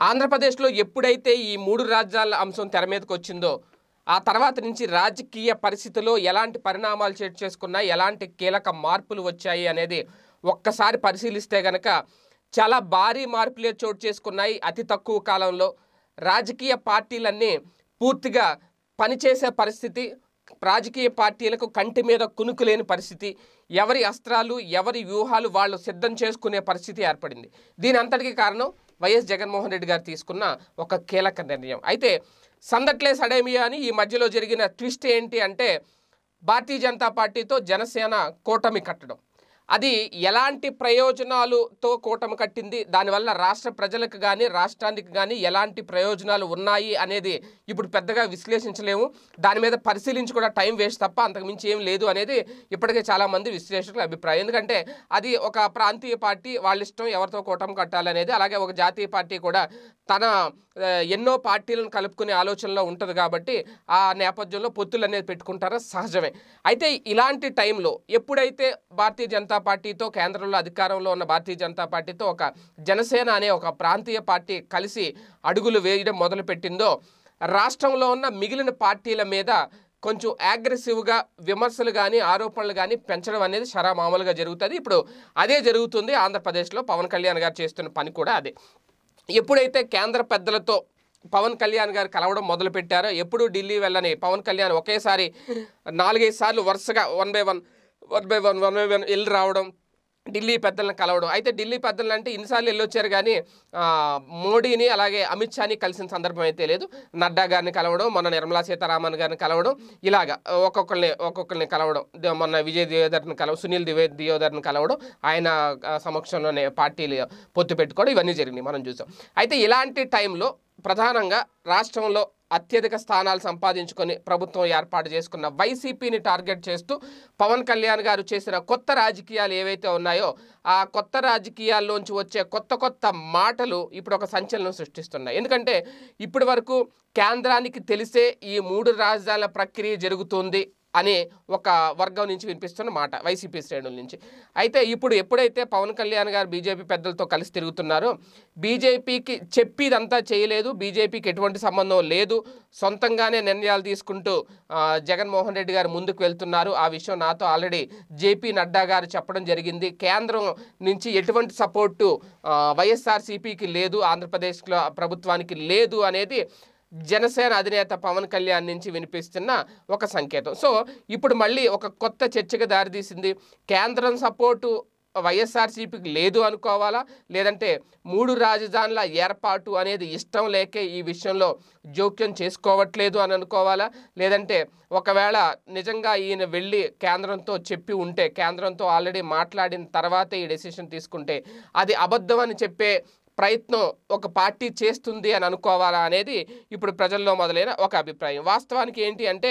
ఆంధ్రప్రదేశ్లో ఎప్పుడైతే ఈ మూడు రాజ్యాల అంశం తెర మీదకి వచ్చిందో ఆ తర్వాత నుంచి రాజకీయ పరిస్థితిలో ఎలాంటి పరిణామాలు చోటు చేసుకున్నాయి ఎలాంటి కీలక మార్పులు వచ్చాయి అనేది ఒక్కసారి పరిశీలిస్తే గనక చాలా భారీ మార్పులే చోటు చేసుకున్నాయి అతి తక్కువ కాలంలో రాజకీయ పార్టీలన్నీ పూర్తిగా పనిచేసే పరిస్థితి రాజకీయ పార్టీలకు కంటి మీద కునుకు లేని పరిస్థితి ఎవరి అస్త్రాలు ఎవరి వ్యూహాలు వాళ్ళు సిద్ధం చేసుకునే పరిస్థితి ఏర్పడింది దీని అంతటికి కారణం వైఎస్ జగన్మోహన్ రెడ్డి గారు తీసుకున్న ఒక కీలక నిర్ణయం అయితే సందట్లే సడేమియా అని ఈ మధ్యలో జరిగిన ట్విస్ట్ ఏంటి అంటే భారతీయ జనతా పార్టీతో జనసేన కూటమి కట్టడం అది ఎలాంటి ప్రయోజనాలతో కూటమి కట్టింది దానివల్ల రాష్ట్ర ప్రజలకు కానీ రాష్ట్రానికి కానీ ఎలాంటి ప్రయోజనాలు ఉన్నాయి అనేది ఇప్పుడు పెద్దగా విశ్లేషించలేము దాని మీద పరిశీలించి కూడా టైం వేస్ట్ తప్ప అంతకు మించి ఏం లేదు అనేది ఇప్పటికే చాలామంది విశ్లేషకుల అభిప్రాయం ఎందుకంటే అది ఒక ప్రాంతీయ పార్టీ వాళ్ళ ఇష్టం ఎవరితో కూటమి కట్టాలనేది అలాగే ఒక జాతీయ పార్టీ కూడా తన ఆ, ఎన్నో పార్టీలను కలుపుకునే ఆలోచనలో ఉంటుంది కాబట్టి ఆ నేపథ్యంలో పొత్తులు అనేది పెట్టుకుంటారో సహజమే అయితే ఇలాంటి టైంలో ఎప్పుడైతే భారతీయ జనతా పార్టీతో కేంద్రంలో అధికారంలో ఉన్న భారతీయ జనతా పార్టీతో ఒక జనసేన అనే ఒక ప్రాంతీయ పార్టీ కలిసి అడుగులు వేయడం మొదలుపెట్టిందో రాష్ట్రంలో ఉన్న మిగిలిన పార్టీల మీద కొంచెం అగ్రెసివ్గా విమర్శలు కానీ ఆరోపణలు కానీ పెంచడం అనేది షరా మామూలుగా జరుగుతుంది ఇప్పుడు అదే జరుగుతుంది ఆంధ్రప్రదేశ్లో పవన్ కళ్యాణ్ గారు చేస్తున్న పని కూడా అదే ఎప్పుడైతే కేంద్ర పెద్దలతో పవన్ కళ్యాణ్ గారు కలవడం మొదలుపెట్టారో ఎప్పుడు ఢిల్లీ వెళ్ళని పవన్ కళ్యాణ్ ఒకేసారి నాలుగైదు సార్లు వరుసగా one by one one by one one by one వెళ్ళి రావడం ఢిల్లీ పెద్దలను కలవడం అయితే ఢిల్లీ పెద్దలు అంటే ఇన్నిసార్లు వెళ్ళొచ్చారు కానీ ఆ, మోడీని అలాగే అమిత్ షాని కలిసిన సందర్భం అయితే లేదు నడ్డా గారిని కలవడం మొన్న నిర్మలా సీతారామన్ గారిని కలవడం ఇలాగా ఒక్కొక్కరిని ఒక్కొక్కరిని కలవడం ద- మొన్న విజయ్ దియోదర్ని కలవ సునీల్ దివే దియోదర్ని కలవడం ఆయన ఆ, సమక్షంలోనే పార్టీలు పొత్తు పెట్టుకోవడం ఇవన్నీ జరిగినాయి మనం చూసాం అయితే ఇలాంటి టైంలో ప్రధానంగా రాష్ట్రంలో అత్యధిక స్థానాలు సంపాదించుకొని ప్రభుత్వం ఏర్పాటు చేసుకున్న వైసీపీని టార్గెట్ చేస్తూ పవన్ కళ్యాణ్ గారు చేసిన కొత్త రాజకీయాలు ఏవైతే ఉన్నాయో ఆ కొత్త రాజకీయాల్లోంచి వచ్చే కొత్త కొత్త మాటలు ఇప్పుడు ఒక సంచలనం సృష్టిస్తున్నాయి ఎందుకంటే ఇప్పటి వరకు కేంద్రానికి తెలిసే ఈ మూడు రాజధానుల ప్రక్రియ జరుగుతుంది అనే ఒక వర్గం నుంచి వినిపిస్తున్న మాట వైసీపీ శ్రేణుల నుంచి అయితే ఇప్పుడు ఎప్పుడైతే పవన్ కళ్యాణ్ గారు బీజేపీ పెద్దలతో కలిసి తిరుగుతున్నారో బీజేపీకి చెప్పిదంతా చేయలేదు బీజేపీకి ఎటువంటి సంబంధం లేదు సొంతంగానే నిర్ణయాలు తీసుకుంటూ ఆ, జగన్మోహన్ రెడ్డి గారు ముందుకు వెళ్తున్నారు ఆ విషయం నాతో ఆల్రెడీ జేపీ నడ్డా గారు చెప్పడం జరిగింది కేంద్రం నుంచి ఎటువంటి సపోర్టు వైఎస్ఆర్సీపీకి లేదు ఆంధ్రప్రదేశ్లో ప్రభుత్వానికి లేదు అనేది జనసేన అధినేత పవన్ కళ్యాణ్ నుంచి వినిపిస్తున్న ఒక సంకేతం సో ఇప్పుడు మళ్ళీ ఒక కొత్త చర్చకు దారితీసింది కేంద్రం సపోర్టు వైఎస్ఆర్సీపీకి లేదు అనుకోవాలా లేదంటే మూడు రాజధానుల ఏర్పాటు అనేది ఇష్టం లేకే ఈ విషయంలో జోక్యం చేసుకోవట్లేదు అని అనుకోవాలా లేదంటే ఒకవేళ నిజంగా ఈయన వెళ్ళి కేంద్రంతో చెప్పి ఉంటే కేంద్రంతో ఆల్రెడీ మాట్లాడిన తర్వాతే ఈ డెసిషన్ తీసుకుంటే అది అబద్ధం అని చెప్పే ప్రయత్నం ఒక పార్టీ చేస్తుంది అని అనుకోవాలా అనేది ఇప్పుడు ప్రజల్లో మొదలైన ఒక అభిప్రాయం వాస్తవానికి ఏంటి అంటే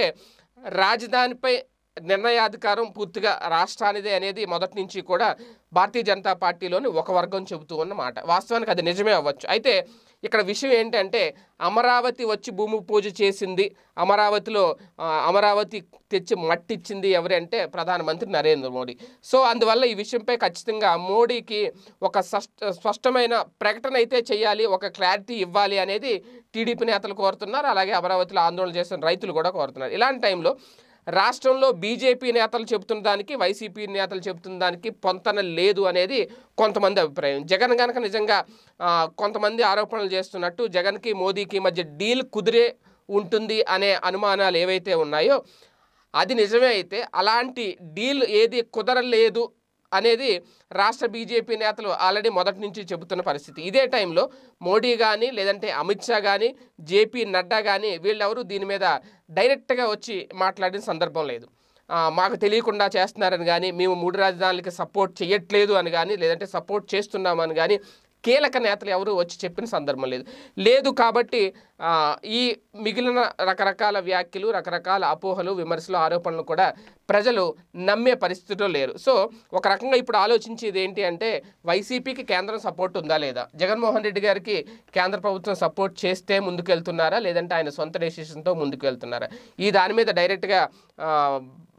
రాజధానిపై నిర్ణయాధికారం పూర్తిగా రాష్ట్రానిదే అనేది మొదటి నుంచి కూడా భారతీయ జనతా పార్టీలోని ఒక వర్గం చెబుతూ ఉన్నమాట వాస్తవానికి అది నిజమే అవ్వచ్చు అయితే ఇక్కడ విషయం ఏంటంటే అమరావతి వచ్చి భూమి పూజ చేసింది అమరావతిలో ఆ, అమరావతి తెచ్చి మట్టిచ్చింది ఎవరి అంటే ప్రధానమంత్రి నరేంద్ర మోడీ సో అందువల్ల ఈ విషయంపై ఖచ్చితంగా మోడీకి ఒక సష్ట స్పష్టమైన ప్రకటన అయితే చేయాలి ఒక క్లారిటీ ఇవ్వాలి అనేది టీడీపీ నేతలు కోరుతున్నారు అలాగే అమరావతిలో ఆందోళన చేస్తున్న రైతులు కూడా కోరుతున్నారు ఇలాంటి టైంలో రాష్ట్రంలో బీజేపీ నేతలు చెబుతున్న దానికి వైసీపీ నేతలు చెబుతున్న దానికి పొంతన లేదు అనేది కొంతమంది అభిప్రాయం జగన్ కనుక నిజంగా ఆ, కొంతమంది ఆరోపణలు చేస్తున్నట్టు జగన్కి మోదీకి మధ్య డీల్ కుదిరే ఉంటుంది అనే అనుమానాలు ఏవైతే ఉన్నాయో అది నిజమే అయితే అలాంటి డీల్ ఏది కుదరలేదు అనేది రాష్ట్ర బీజేపీ నేతలు ఆల్రెడీ మొదటి నుంచి చెబుతున్న పరిస్థితి ఇదే టైంలో మోడీ కానీ లేదంటే అమిత్ షా కానీ జేపీ నడ్డా కానీ వీళ్ళెవరూ దీని మీద డైరెక్ట్గా వచ్చి మాట్లాడిన సందర్భం లేదు ఆ, మాకు తెలియకుండా చేస్తున్నారని కానీ మేము మూడు రాజధానులకి సపోర్ట్ చేయట్లేదు అని కానీ లేదంటే సపోర్ట్ చేస్తున్నామని కానీ కీలక నేతలు ఎవరు వచ్చి చెప్పిన సందర్భం లేదు లేదు కాబట్టి ఆ, ఈ మిగిలిన రకరకాల వ్యాఖ్యలు రకరకాల అపోహలు విమర్శలు ఆరోపణలు కూడా ప్రజలు నమ్మే పరిస్థితిలో లేరు సో ఒక రకంగా ఇప్పుడు ఆలోచించేది ఏంటి అంటే వైసీపీకి కేంద్రం సపోర్ట్ ఉందా లేదా జగన్మోహన్ రెడ్డి గారికి కేంద్ర ప్రభుత్వం సపోర్ట్ చేస్తే ముందుకు వెళ్తున్నారా లేదంటే ఆయన సొంత డెసిషన్తో ముందుకు వెళ్తున్నారా ఈ దాని మీద డైరెక్ట్గా ఆ,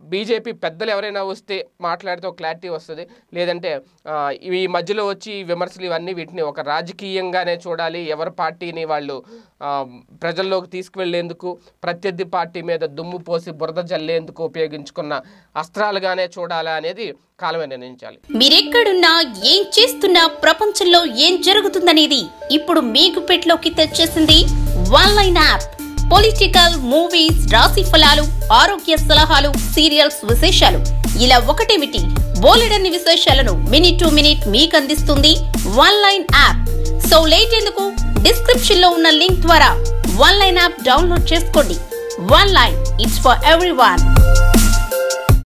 బీజేపీ పెద్దలు ఎవరైనా వస్తే మాట్లాడితే ఒక క్లారిటీ వస్తుంది లేదంటే ఆ, ఈ మధ్యలో వచ్చి ఈ విమర్శలు ఇవన్నీ వీటిని ఒక రాజకీయంగానే చూడాలి ఎవరి పార్టీని వాళ్ళు ఆ, ప్రజల్లోకి తీసుకువెళ్లేందుకు ప్రత్యర్థి పార్టీ మీద దుమ్ము పోసి బురద జల్లేందుకు ఉపయోగించుకున్న అస్త్రాలుగానే చూడాలా అనేది కాలమే నిర్ణయించాలి మీరెక్కడున్నా ఏం చేస్తున్నా ప్రపంచంలో ఏం జరుగుతుందనేది ఇప్పుడు మీ గుప్పెట్లోకి తెచ్చేసింది one line app political movies రాశి ఫలాలు ఆరోగ్య సలహాలు సీరియల్స్ విశేషాలు ఇలా ఒకటేమిటి బోలెడన్ని విశేషాలను మినిట్ టు మినిట్ మీకు అందిస్తుంది one line app so late ఎందుకు డిస్క్రిప్షన్ లో ఉన్న లింక్ ద్వారా వన్ లైన్ యాప్ డౌన్లోడ్ చేసుకోండి one line it's for every